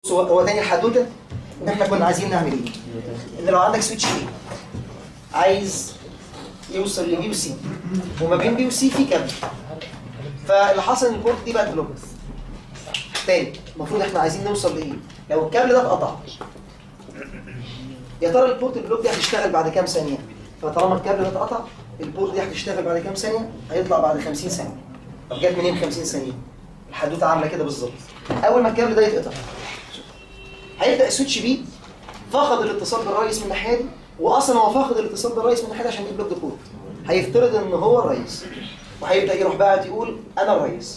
هو هو تاني الحدوته ان احنا كنا عايزين نعمل ايه؟ ان لو عندك سويتش ايه عايز يوصل لبي وسي وما بين بي وسي في كابل فاللي حصل ان البورت دي بقت بلوك تاني المفروض احنا عايزين نوصل لايه؟ لو الكابل ده اتقطع يا ترى البورت البلوك دي هتشتغل بعد كام ثانيه؟ فطالما الكابل ده اتقطع البورت دي هتشتغل بعد كام ثانيه؟ هيطلع بعد 50 ثانيه طب جت منين 50 ثانيه؟ الحدوته عامله كده بالظبط اول ما الكابل ده يتقطع هيبدا السويتش بي فقد الاتصال بالرئيس من الناحيه دي واصلا هو فاقد الاتصال بالرئيس من الناحيه دي عشان يبلوك ديكور هيفترض ان هو الرئيس وهيبدا يروح بقى يقول انا الرئيس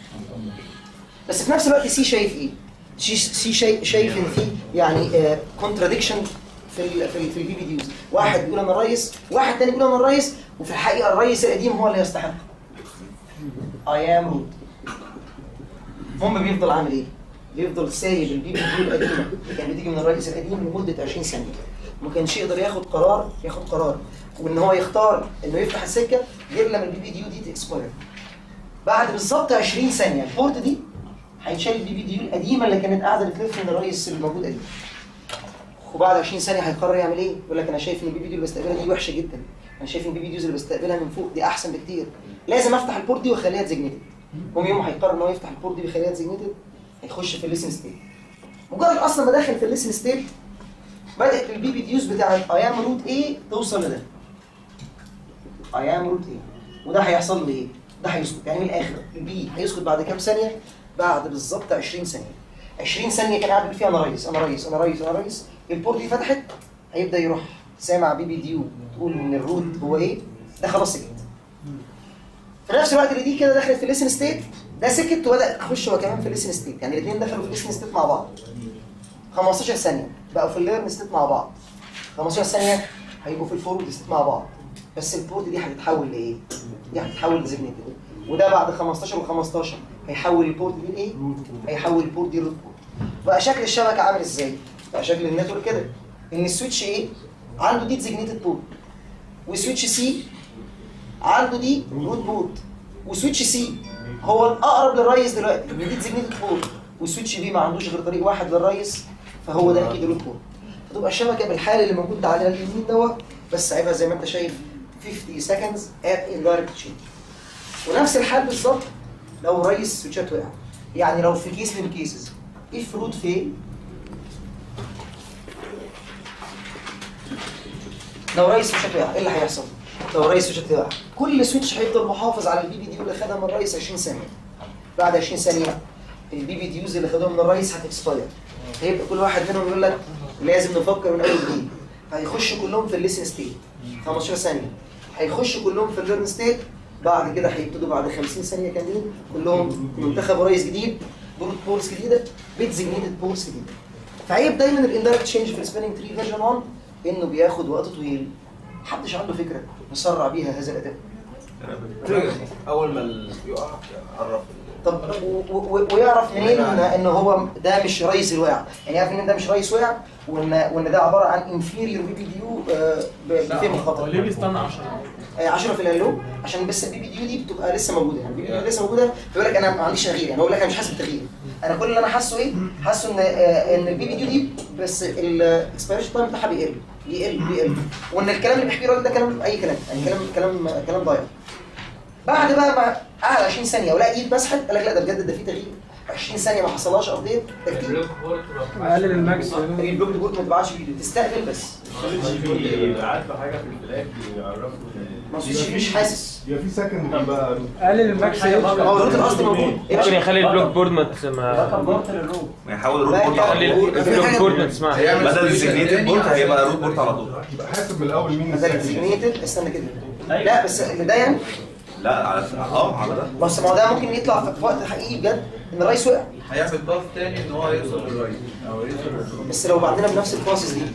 بس في نفس الوقت سي شايف ايه؟ سي سي شايف, شايف ان في يعني كونتراديكشن في ال في ال في البي بي ديوز واحد بيقول انا الرئيس واحد تاني بيقول انا الرئيس وفي الحقيقه الرئيس القديم هو اللي يستحق اي ام روت المهم بيفضل عامل ايه؟ بيفضل سايب البي بي ديو القديمه اللي كانت بتيجي من الرئيس القديم لمده 20 ثانيه ما كانش يقدر ياخد قرار ياخد قرار وان هو يختار انه يفتح السكه غير لما البي بي ديو دي تكسباير بعد بالظبط 20 ثانيه البورت دي هيتشال البي بي ديو القديمه اللي كانت قاعده بتلف من الرئيس اللي موجود قديم وبعد 20 ثانيه هيقرر يعمل ايه؟ يقول لك انا شايف ان البي بي ديو اللي بستقبلها دي وحشه جدا انا شايف ان البي بي ديوز اللي بستقبلها من فوق دي احسن بكتير لازم افتح البورت دي واخليها ديزيجنيتد هم يوم هيقرر ان هو يفتح البورت دي ويخليها ديزيجنيتد هيخش في الليسن ستيت مجرد اصلا ما داخل في الليسن ستيت بدات البي بي ديوز بتاعت اي ام روت ايه توصل لده اي ام روت ايه وده هيحصل له ايه؟ ده هيسكت يعني من الاخر البي هيسكت بعد كام ثانيه؟ بعد بالظبط 20 ثانيه 20 ثانيه كان قاعد بيقول فيها انا رئيس انا رئيس انا رئيس انا رئيس البورت دي فتحت هيبدا يروح سامع بي بي ديو تقول ان الروت هو ايه؟ ده خلاص سكت في نفس الوقت اللي دي كده دخلت في الليسن ستيت ده سكت وبدا يخش هو كمان في الليسن ستيت يعني الاثنين دخلوا في الليسن ستيت مع بعض 15 ثانيه بقوا في الليرن ستيت مع بعض 15 ثانيه هيبقوا في الفورورد ستيت مع بعض بس البورت دي هتتحول لايه؟ دي هتتحول لزيجنيتد وده بعد 15 و15 هيحول البورت دي لايه؟ هيحول البورت دي لروت بورت بقى شكل الشبكه عامل ازاي؟ بقى شكل النتورك كده ان السويتش ايه؟ عنده دي ديزيجنيتد بورت وسويتش سي عنده دي روت بورت وسويتش سي هو الاقرب للريس دلوقتي ان دي ديزيجنيتد بورت وسويتش بي ما عندوش غير طريق واحد للريس فهو ده اكيد روت بورت فتبقى الشبكه بالحال اللي موجود عليها اليمين دوت بس عيبها زي ما انت شايف 50 seconds at indirect change ونفس الحال بالظبط لو رئيس سويتشات وقع يعني لو في كيس من الكيسز if root fail لو رئيس سويتشات وقع ايه اللي هيحصل؟ لو رئيس سويتشات وقع كل سويتش هيفضل محافظ على البي بي ديو اللي خدها من الرئيس 20 ثانيه بعد 20 ثانيه البي بي ديوز اللي خدوها من الرئيس هتكسباير هيبقى كل واحد منهم يقول لك لازم نفكر من اول وجديد هيخشوا كلهم في الليسن ستيت 15 ثانيه هيخشوا كلهم في الليرن ستيت بعد كده هيبتدوا بعد 50 ثانيه كاملين كلهم منتخب رئيس جديد بروت بورس جديده بيتزيجنيتد بورس جديده فعيب دايما الاندايركت تشينج في السبيننج تري فيرجن 1 انه بياخد وقت طويل محدش عنده فكره نسرع بيها هذا الاداء اول ما يقع عرف طب و- و- ويعرف منين ان ان هو ده مش رئيس الواقع يعني يعرف ان ده مش رئيس واقع وان وان ده عباره عن انفيريور بي بي ديو بفهم الخطر ليه بيستنى 10 آه، 10 في الهلو عشان بس البي بي ديو دي بتبقى لسه موجوده يعني البي بي ديو لسه موجوده فيقول لك انا ما عنديش تغيير يعني هو يقول لك انا مش حاسس بتغيير انا كل اللي انا حاسه ايه؟ حاسه ان آه، ان البي بي ديو دي بس الاكسبيريشن تايم بتاعها بيقل بيقل بيقل وان الكلام اللي بيحكيه الراجل ده كلام اي كلام يعني كلام كلام كلام ضايع بعد بقى ما قعد 20 ثانيه ولقى ايد مسحت قال لك لا ده بجد ده في تغيير 20 ثانيه ما حصلهاش ابديت ده كتير اقلل الماكس البلوك بورت ما تبعتش فيديو تستقبل بس بعت له حاجه في الفلاج يعرفه ما فيش مش حاسس يبقى في سكند بقى قلل الماكس هو الروت الاصلي موجود إيه ممكن ماشي؟ يخلي البلوك بورد ما تسمع يحول لا، الروت بورت يخلي على طول البلوك بورد ما تسمعش بدل الديزيجنيتد بورت هيبقى روت بورت على طول يبقى حاسب من الاول مين بدل ديزيجنيتد استنى كده لا بس اللي ده يعني لا على اه على ده بس ما هو ده ممكن يطلع في في وقت حقيقي بجد ان الرئيس وقع هيعمل باف تاني ان هو يوصل للرئيس او يوصل بس لو بعدنا بنفس البروسيس دي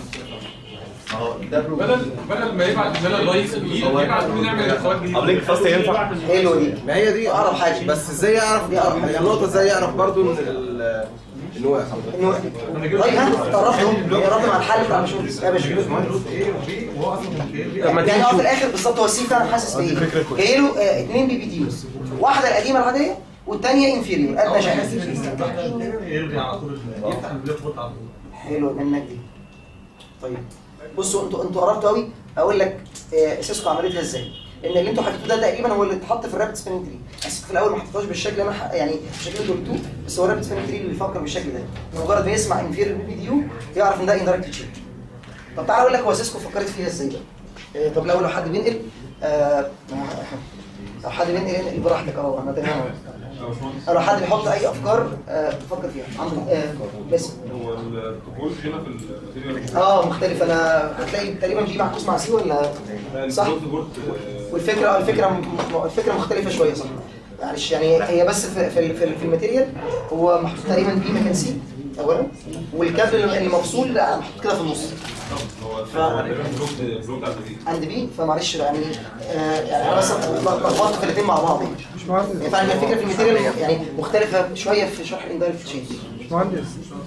اهو ده بدل بدل ما يبعت لنا الرئيس الجديد يبعت لنا نعمل اخوات جديد ابليك فاست ينفع حلوه دي ما هي دي اقرب حاجه بس ازاي يعرف دي أقرب حاجة. النقطة ازاي يعرف برضو ان ال ان هو انه طيب ها تعرفهم تعرفهم على الحل بتاع الباشمهندس يا باشمهندس ايه وبي وهو اصلا من طب ما يعني تيجي هو في نشوف الاخر بالظبط هو السي فعلا حاسس بايه جاي له آه، اتنين بي بي ديوز واحده القديمه العاديه والثانيه انفيريور ادنى شحن يلغي على طول يفتح البلوت بوت على طول حلو منك دي طيب بصوا انتوا انتوا قربتوا قوي اقول لك آه، سيسكو عملتها ازاي لان اللي انتوا حطيتوه ده تقريبا هو اللي اتحط في الرابت سبيننج تري بس في الاول ما حطيتهاش بالشكل اللي انا ح- يعني بالشكل اللي انتوا قلتوه بس هو الرابت سبيننج تري اللي بيفكر بالشكل ده مجرد ما يسمع انفير بي دي يو يعرف ان ده اندايركت تشيك طب تعالى اقول لك هو سيسكو فكرت فيها ازاي بقى آه، طب الاول لو حد بينقل آه، لو حد بينقل انقل براحتك اهو انا تمام أهو. لو حد بيحط اي افكار آه، فكر فيها عندك آه، باسم هو التوبولوجي هنا في الماتيريال اه مختلف انا هتلاقي تقريبا بي معكوس مع سي ولا صح البروت بورد والفكره الفكره م- الفكره مختلفه شويه صح معلش يعني هي بس في في في, في الماتيريال هو محطوط تقريبا بي مكان سي اولا والكابل اللي مفصول لا، محطوط كده في النص هو البروت بروت على الجديد عند بي فمعلش يعني آه يعني انا مثلا لخبطت في الاثنين مع بعض يعني مش مهندس يعني فعلا الفكره في الماتيريال يعني مختلفه شويه في شرح الاندايركت تشينج مش مهندس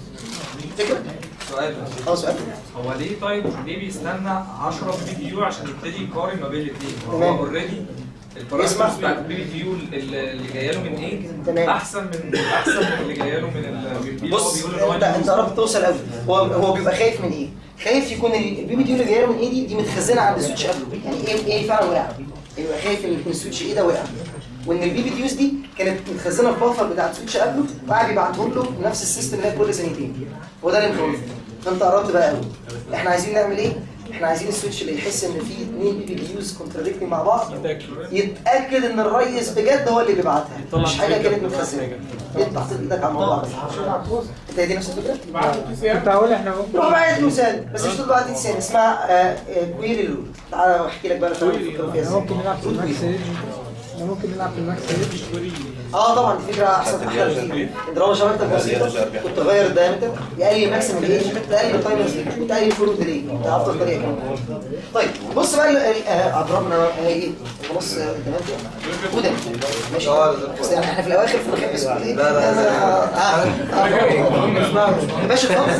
فكره سؤال بس. اه سؤال هو ليه طيب ليه بيستنى 10 بي دي يو عشان يبتدي يقارن ما بين الاثنين؟ تمام. هو اوريدي اسمع. البارامترز بتاعت البي دي يو اللي اللي جايه له من ايه؟ تمام. احسن من احسن من اللي جايه له من ال- من البي اللي هو بص بيقول إن هو انت انت قربت توصل قوي هو هو بيبقى خايف من ايه؟ خايف يكون البي بي دي اللي جايه له من ايه دي دي متخزنه عند السويتش قبله يعني ايه ايه فعلا وقع يبقى خايف ان يكون السويتش ايه ده وقع وان البي بي ديوز دي كانت متخزنه في بفر بتاع السويتش قبله وقاعد يبعته له نفس السيستم اللي هي كل ثانيتين وده اللي مخوفه فانت قربت بقى قوي احنا عايزين نعمل ايه؟ احنا عايزين السويتش اللي يحس ان في اثنين بي بي ديوز كونتراديكتنج مع بعض يتاكد ان الريس بجد هو اللي بيبعتها مش حاجه كانت متخزنه يطلع تحط ايدك على الموضوع انت هي دي نفس الفكره؟ كنت هقول احنا روح بقى ادي مثال بس مش تطلع دي مثال اسمها كويري رول تعالى احكي لك بقى انا فكروا فيها احنا ممكن ازاي نلعب في الماكس ايدج احنا ممكن نلعب في الماكس ايدج اه طبعا دي فكره احسن في حاجه كتير الدراما شبكتك بسيطه كنت تغير الدايمتر يقلل ماكسيمم ايج تقلل التايمر سليب وتقلل الفورورد ديلي ده افضل طريقه كمان طيب بص بقى ال- ال- آه، اضربنا آه، ايه خلاص آه، تمام كده وده ماشي بس يعني احنا في الاواخر في الخامس لا لا لا يا باشا خلاص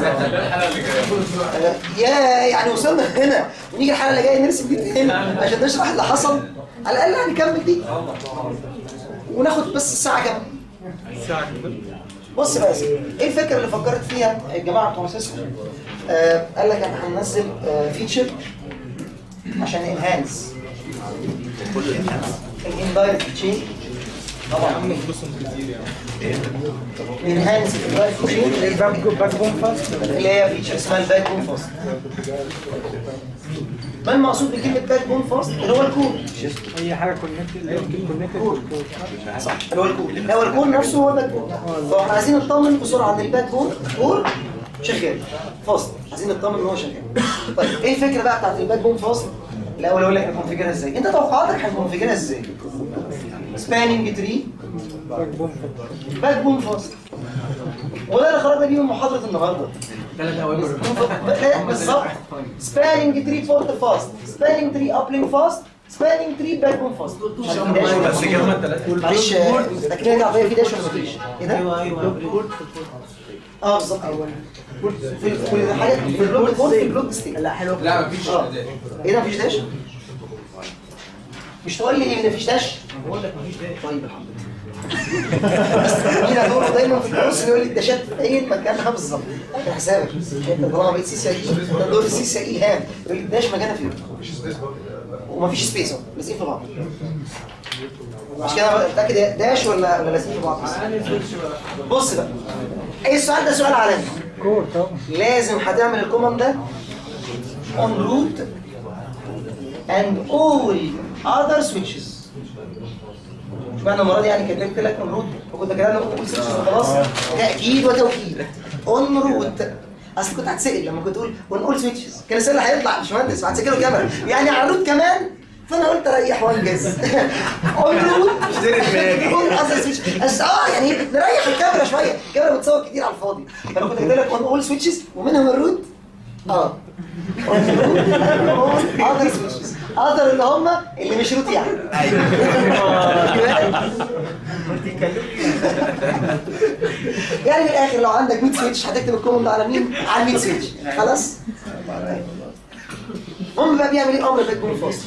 آه، يا يعني وصلنا هنا ونيجي الحلقه اللي جايه نرسم دي فين عشان نشرح اللي حصل على الاقل هنكمل دي وناخد بس الساعه كام بص بقى يا سيدي ايه الفكره اللي فكرت فيها الجماعه بتوع سيسكو آه قال لك احنا هننزل آه فيتشر عشان انهانس الاندايركت تشين طبعا انهانس الاندايركت تشين الباك باك بوم فاست اللي هي فيتشر اسمها الباك بون فاست ما المقصود بكلمه باك بون فاست اللي هو الكود اي حاجه كونكتد اللي هي كونكتد بالكود صح اللي هو الكول هو الكول نفسه هو الباك بون فاحنا عايزين نطمن بسرعه ان الباك بون كول شغال فاصل عايزين نطمن ان هو شغال طيب ايه الفكره بقى بتاعت الباك بون فاصل الاول اقول لك هنكونفيجرها ازاي انت توقعاتك هنكونفيجرها ازاي سباننج تري باك بوم فاست باك بون فاصل وده اللي خرجنا بيه من محاضره النهارده ثلاث اوامر لا، بالظبط سباننج تري فورت فاست سباننج تري ابلينج فاست سباننج تري باك بون فاست بس كده ما الثلاثه معلش لكن هي العربيه في داش ولا مفيش؟ ايه ده؟ ايوه ايوه اه بالظبط في ال- في الحاجات في البلوك كود في البلوك ستيك لا حلو لا مفيش آه. ايه ده مفيش داش؟ مش تقول لي ايه مفيش داش؟ بقول لك مفيش داعي طيب الحمد لله مين دوره دايما في الكورس اللي يقول لي الداشات فين مكانها بالظبط على حسابك انت طالما بقيت سي سي اي ده دور السي سي اي هام يقول لي الداش مكانها فين ومفيش سبيس اهو لازقين في بعض مش كده بقى متاكد إيه؟ داش ولا ولا لازقين في بعض بس بص بقى ايه السؤال ده سؤال عالمي كور طبعا لازم هتعمل الكوماند ده on root and all other switches مش معنى المره دي يعني كتبت لك on root وكنت كده قلت كل switches خلاص تاكيد وتوكيد on root اصل كنت هتسال لما كنت تقول on all switches كان السؤال اللي هيطلع مش مهندس وهتسجله كاميرا يعني على الروت كمان فانا قلت اريح وانجز اون روت اشتري دماغي اون اذر سويتش بس اه يعني نريح الكاميرا شويه الكاميرا بتصور كتير على الفاضي فانا كنت كاتب لك اون اول سويتشز ومنهم الروت اه اذر سويتشز اذر اللي هم اللي مش روت يعني يعني من الاخر لو عندك 100 سويتش هتكتب الكومنت على مين؟ على 100 سويتش خلاص؟ المهم بقى بيعمل ايه امر بيكون فاصل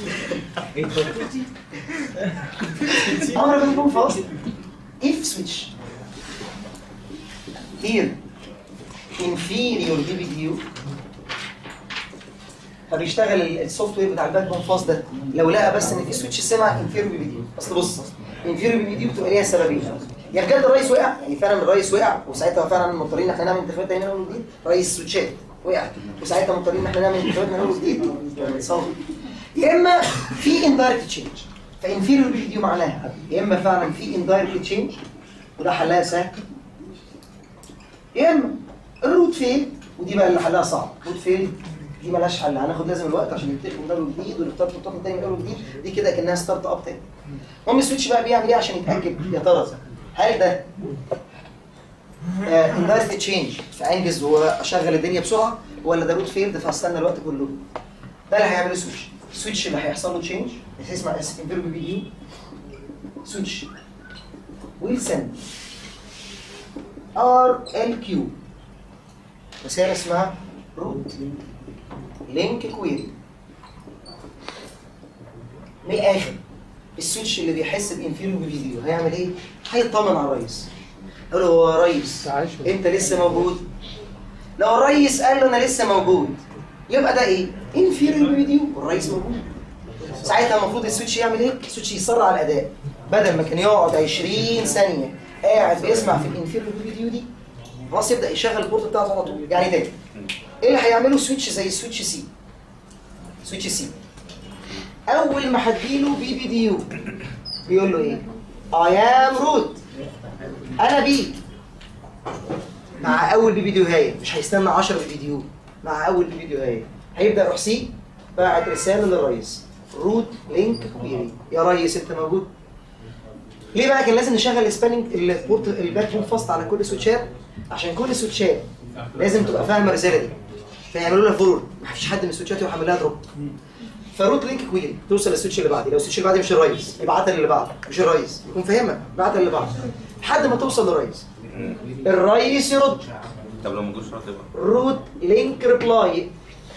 امر بيكون فاصل if switch here انفيريور بي بي دي يو فبيشتغل ال- السوفت وير بتاع الباك بون فاست ده لو لقى بس ان في سويتش سمع انفيريور بي بي دي يو اصل بص انفيريور بي بي دي يو بتبقى ليها سببين يا بجد الرئيس وقع يعني فعلا الرئيس وقع وساعتها فعلا مضطرين ان احنا نعمل انتخابات تاني من اول وجديد رئيس سويتشات وقع وساعتها مضطرين ان احنا نعمل انتخابات من اول وجديد ونصور. يا اما في اندايركت تشينج فانفيريور بي بي دي يو معناها يا اما فعلا في اندايركت تشينج وده حلها سهل يا اما الروت فين ودي بقى اللي حلها صعب روت فين دي مالهاش حل هناخد لازم الوقت عشان نتفق من اول وجديد ونختار خطوات تاني من اول وجديد دي كده كانها ستارت اب تاني المهم السويتش بقى بيعمل ايه عشان يتاكد يا ترى هل ده اندايركت تشينج فانجز واشغل الدنيا بسرعه ولا ده روت فيلد فاستنى الوقت كله ده اللي هيعمله سويتش السويتش اللي هيحصل له تشينج اسمع اسف انفيرو بي دي سويتش ويل سند ار ال كيو رسالة اسمها روت لينك كويري من الاخر السويتش اللي بيحس بانفيريو فيديو هيعمل ايه؟ هيطمن على الرئيس يقول له هو يا ريس عايش انت لسه موجود لو الريس قال له انا لسه موجود يبقى ده ايه؟ انفيريو فيديو والرئيس موجود ساعتها المفروض السويتش يعمل ايه؟ السويتش يسرع الاداء بدل ما كان يقعد 20 ثانيه قاعد بيسمع في الانفيريو فيديو دي خلاص يبدا يشغل البورت بتاعته على طول يعني تاني ايه اللي هيعمله سويتش زي السويتش سي سويتش سي اول ما هتجيله بي بي دي يو بيقول له ايه اي ام روت انا بي مع اول بي فيديو هاي مش هيستنى 10 فيديو مع اول بي فيديو هاي هيبدا يروح سي باعت رساله للرئيس روت لينك كويري يا ريس انت موجود ليه بقى كان لازم نشغل السباننج البورت الباك بون فاست على كل سويتشات عشان كل سويتشات لازم تبقى فاهمه الرساله دي فيعملوا لها فورورد مفيش حد من السويتشات يروح عامل لها دروب فروت لينك كويري توصل للسويتش اللي بعدي لو السويتش اللي بعدي مش الرئيس يبعتها للي بعده مش الرئيس يكون فاهمها يبعتها للي بعده لحد ما توصل للرئيس الرئيس يرد طب لو ما جوش رد بقى روت لينك ريبلاي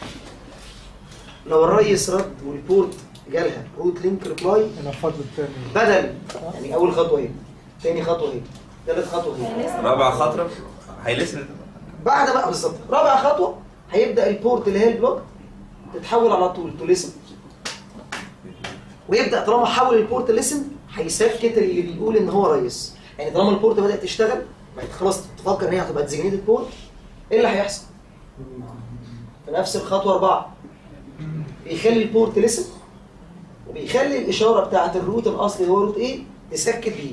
لو الرئيس رد والبورت جالها روت لينك ريبلاي انا الفضل الثاني بدل يعني اول خطوه ايه تاني خطوه ايه ثالث خطوه ايه رابع خطرة هيلسن بعد بقى بالظبط رابع خطوه هيبدا البورت اللي هي البلوك تتحول على طول تو ليسن ويبدا طالما حول البورت ليسن هيسكت اللي بيقول ان هو ريس يعني طالما البورت بدات تشتغل بقت خلاص تفكر ان هي هتبقى ديزيجنيتد بورت ايه اللي هيحصل؟ في نفس الخطوه اربعه بيخلي البورت ليسن وبيخلي الاشاره بتاعه الروت الاصلي هو روت ايه تسكت بيه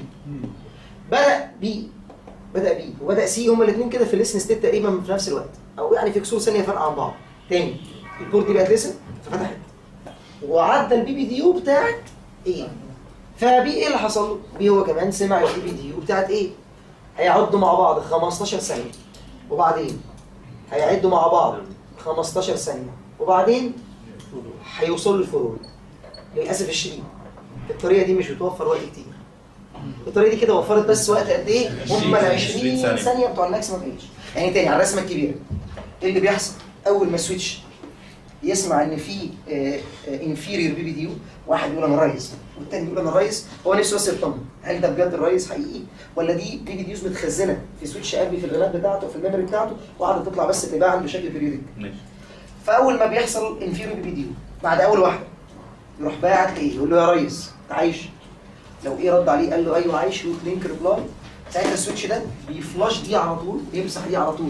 بدا بي بدا بي وبدا سي هما الاثنين كده في الليسن ستيت تقريبا في نفس الوقت او يعني في كسور ثانيه فرق عن بعض تاني البورت دي بقت ليسن ففتحت وعدى البي بي دي يو بتاعت ايه فبي ايه اللي حصل له؟ بي هو كمان سمع البي بي دي يو بتاعت ايه هيعدوا مع بعض 15 ثانيه وبعدين هيعدوا مع بعض 15 ثانيه وبعدين هيوصلوا للفرود للاسف الشديد الطريقه دي مش بتوفر وقت كتير الطريقه دي كده وفرت بس وقت قد ايه هم ال 20 ثانية. ثانيه بتوع الماكسيمم ايج يعني تاني على الرسمه الكبيره ايه اللي بيحصل اول ما سويتش يسمع ان في انفيريور بي بي دي يو واحد يقول انا ريس والتاني يقول انا ريس هو نفسه بس يطمن هل ده بجد الريس حقيقي ولا دي بي بي ديوز متخزنه في سويتش قلبي في الرامات بتاعته في الميموري بتاعته وقاعده تطلع بس تباعا بشكل بيريودك ماشي فاول ما بيحصل انفيريور بي بي ديو بعد اول واحده يروح باعت ايه يقول له يا ريس انت عايش لو ايه رد عليه قال له ايوه عايش روت لينك ريبلاي ساعتها السويتش ده بيفلاش دي على طول بيمسح دي على طول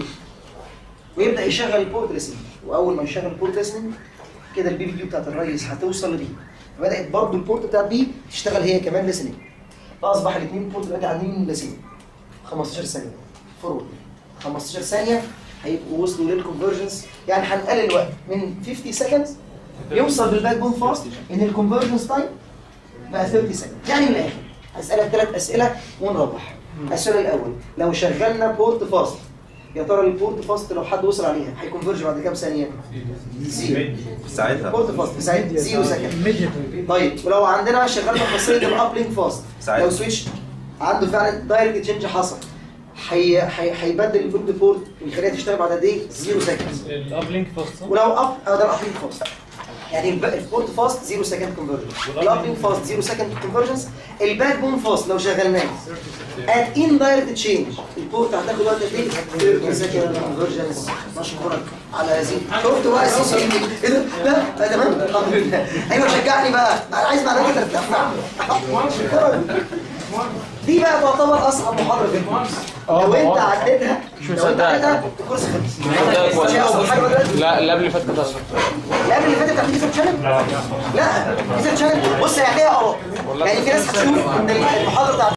ويبدا يشغل البورت ليسننج واول ما يشغل البورت ليسننج كده البي في ديو بتاعت الريس هتوصل لدي فبدات برضه البورت بتاعت دي تشتغل هي كمان ليسننج فاصبح الاثنين بورت دلوقتي عاملين ليسننج 15 ثانيه فورورد 15 ثانيه هيبقوا وصلوا للكونفرجنس يعني هنقلل الوقت من 50 سكندز يوصل بالباك بون فاست ان الكونفرجنس تايم بقى 30 سكند يعني من الاخر هسالك ثلاث اسئله ونروح السؤال الاول لو شغلنا بورت فاست يا ترى البورت فاست لو حد وصل عليها هيكونفرج بعد كام ثانيه؟ زيرو في ساعتها بورت فاست في ساعتها زيرو سكند immediately طيب ولو عندنا شغلنا خاصيه الابلينك فاست ساعتها. لو سويتش عنده فعلا دايركت تشينج حصل هي هي هيبدل الفولد بورت ويخليها تشتغل بعد قد ايه؟ زيرو سكند الابلينك فاست ولو اب اه ده الابلينك فاست يعني الب- البورت فاست زيرو سكند كونفرجنس الابلينك فاست زيرو سكند كونفرجنس الباك بون فاست لو شغلناه ات ان دايركت تشينج البورت هتاخد وقت قد ايه 30 سكند كونفرجنس مشكورك على هذه شفت بقى السي سي ايه ده لا لا تمام الحمد لله ايوه شجعني بقى انا عايز معلومات ترتفع دي بقى تعتبر اصعب محاضره في الكورس لو انت عديتها لو انت عديتها الكورس خلص مش هيحصل حاجه دلوقتي لا اللي قبل اللي فات كانت اصعب لا اللي فاتت بتاعت ديزل شانل لا ديزل شانل بص هي هتلاقيها اه يعني في ناس هتشوف ان المحاضره بتاعت